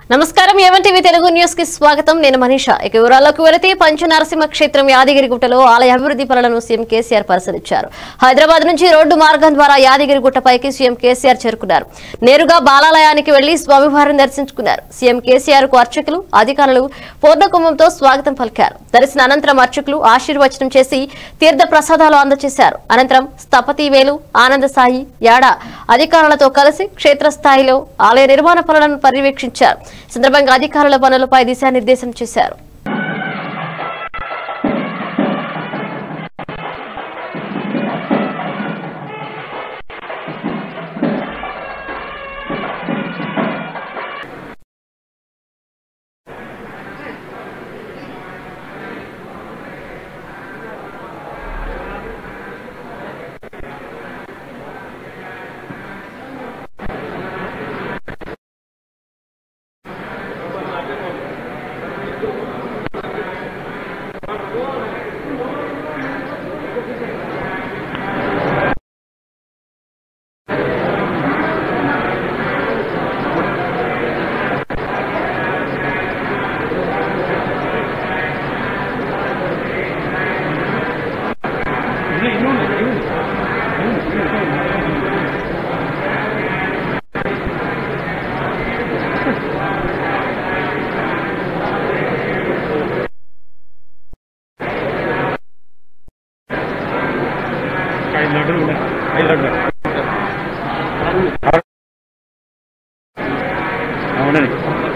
నమస్కారం A1 TV Telugu news కి స్వాగతం నేను మనీష ఇక వివరాల్లోకి వెళితే పంచనరసింహ క్షేత్రం యాదగిరిగుట్టలో ఆలయ అభివృద్ధి పనులను సీఎం కేసీఆర్ పరిశీలించారు హైదరాబాద్ నుంచి రోడ్డు మార్గం ద్వారా యాదగిరిగుట్టపైకి సీఎం కేసీఆర్ చేరుకున్నారు నేరుగా బాలాలయానికి వెళ్లి స్వామివారిని దర్శించుకున్నారు సీఎం కేసీఆర్ కు అర్చకులు అధికారులు పూర్ణకుంభంతో స్వాగతం పలికారు దర్శన అనంతరం అర్చకులు ఆశీర్వచనం చేసి తీర్థ ప్రసాదాలు అందజేశారు అనంతరం స్థపతి వేలు ఆనంద సాయి యాడ అధికారులతో కలిసి క్షేత్రస్థాయిలో ఆలయ నిర్మాణ పనులను పర్యవేక్షించారు ఈ సందర్భంగా అధికారుల పనులపై దిశానిర్దేశం చేశారు ఐదు లడ్డులు ఉన్నాయి ఐదు లడ్డులు అవునండి